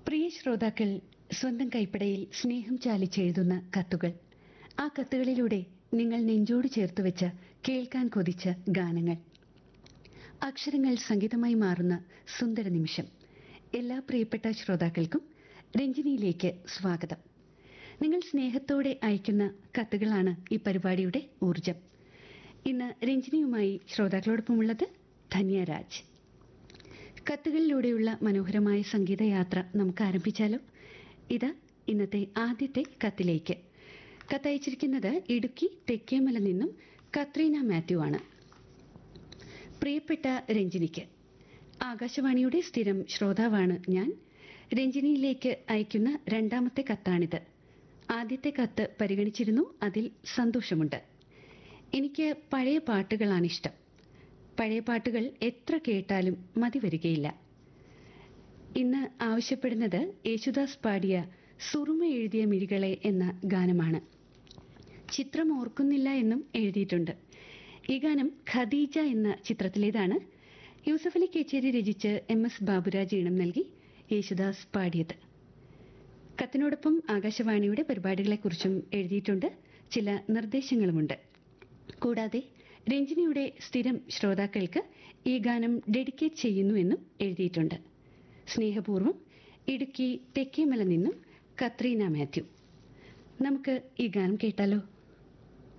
പ്രിയ ശ്രോതാക്കൾ സ്വന്തം കൈപ്പടയിൽ സ്നേഹം ചാലിച്ചെഴുതുന്ന കത്തുകൾ ആ കത്തുകളിലൂടെ നിങ്ങൾ നെഞ്ചോട് ചേർത്ത് വെച്ച കേൾക്കാൻ കൊതിച്ച ഗാനങ്ങൾ അക്ഷരങ്ങൾ സംഗീതമായി മാറുന്ന സുന്ദര നിമിഷം എല്ലാ പ്രിയപ്പെട്ട ശ്രോതാക്കൾക്കും രഞ്ജിനിയിലേക്ക് സ്വാഗതം നിങ്ങൾ സ്നേഹത്തോടെ അയക്കുന്ന കത്തുകളാണ് ഈ പരിപാടിയുടെ ഊർജം ഇന്ന് രഞ്ജിനിയുമായി ശ്രോതാക്കളോടൊപ്പമുള്ളത് ധന്യരാജ് കത്തുകളിലൂടെയുള്ള മനോഹരമായ സംഗീതയാത്ര നമുക്ക് ആരംഭിച്ചാലോ ഇത് ഇന്നത്തെ ആദ്യത്തെ കത്തിലേക്ക് കത്തയച്ചിരിക്കുന്നത് ഇടുക്കി തെക്കേമല നിന്നും കത്രീന മാത്യു ആണ് പ്രിയപ്പെട്ട രഞ്ജിനിക്ക് ആകാശവാണിയുടെ സ്ഥിരം ശ്രോതാവാണ് ഞാൻ രഞ്ജിനിയിലേക്ക് അയക്കുന്ന രണ്ടാമത്തെ കത്താണിത് ആദ്യത്തെ കത്ത് പരിഗണിച്ചിരുന്നു അതിൽ സന്തോഷമുണ്ട് എനിക്ക് പഴയ പാട്ടുകളാണിഷ്ടം പഴയ പാട്ടുകൾ എത്ര കേട്ടാലും മതി വരികയില്ല ഇന്ന് ആവശ്യപ്പെടുന്നത് യേശുദാസ് പാടിയ സുറുമ എഴുതിയ മിഴികളെ എന്ന ഗാനമാണ് ചിത്രം ഓർക്കുന്നില്ല എന്നും എഴുതിയിട്ടുണ്ട് ഈ ഗാനം ഖദീജ എന്ന ചിത്രത്തിലേതാണ് യൂസഫ് അലി കേച്ചേരി രചിച്ച് എം എസ് ബാബുരാജ് ഈണം നൽകി യേശുദാസ് പാടിയത് കത്തിനോടൊപ്പം ആകാശവാണിയുടെ പരിപാടികളെക്കുറിച്ചും എഴുതിയിട്ടുണ്ട് ചില നിർദ്ദേശങ്ങളുമുണ്ട് കൂടാതെ രഞ്ജിനിയുടെ സ്ഥിരം ശ്രോതാക്കൾക്ക് ഈ ഗാനം ഡെഡിക്കേറ്റ് ചെയ്യുന്നു എന്നും എഴുതിയിട്ടുണ്ട് സ്നേഹപൂർവ്വം ഇടുക്കി തെക്കേമല നിന്നും കത്രീന മാത്യു നമുക്ക് ഈ ഗാനം കേട്ടാലോ